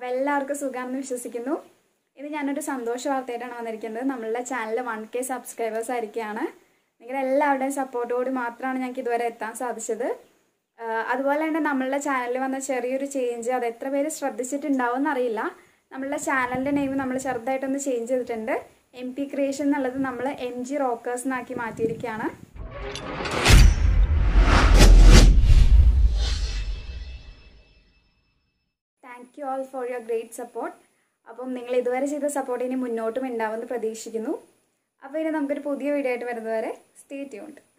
അപ്പോൾ എല്ലാവർക്കും സുഖമാണെന്ന് വിശ്വസിക്കുന്നു ഇത് ഞാനൊരു സന്തോഷ വാർത്തയായിട്ടാണ് വന്നിരിക്കുന്നത് നമ്മളുടെ ചാനൽ വൺ കെ സബ്സ്ക്രൈബേഴ്സ് ആയിരിക്കുകയാണ് നിങ്ങളുടെ എല്ലാവരുടെയും സപ്പോർട്ടോട് മാത്രമാണ് ഞങ്ങൾക്ക് ഇതുവരെ എത്താൻ സാധിച്ചത് ആഹ് അതുപോലെ തന്നെ നമ്മളുടെ ചാനലിൽ വന്ന ചെറിയൊരു ചേഞ്ച് അത് എത്ര പേര് ശ്രദ്ധിച്ചിട്ടുണ്ടാവും എന്നറിയില്ല നമ്മളുടെ ചാനലിൻ്റെ നെയിം നമ്മൾ ചെറുതായിട്ടൊന്ന് ചേഞ്ച് ചെയ്തിട്ടുണ്ട് എം പി ക്രിയേഷൻ എന്നുള്ളത് നമ്മൾ എം ജി റോക്കേഴ്സ് എന്നാക്കി മാറ്റിയിരിക്കുകയാണ് thank you all for your great support അപ്പം നിങ്ങൾ ഇതുവരെ ചെയ്ത സപ്പോർട്ട് ഇനി മുന്നോട്ടും ഉണ്ടാവുമെന്ന് പ്രതീക്ഷിക്കുന്നു അപ്പോൾ ഇനി നമുക്കൊരു പുതിയ വീഡിയോ ആയിട്ട് വരുന്നതുവരെ സ്റ്റേ ട്യൂൺഡ്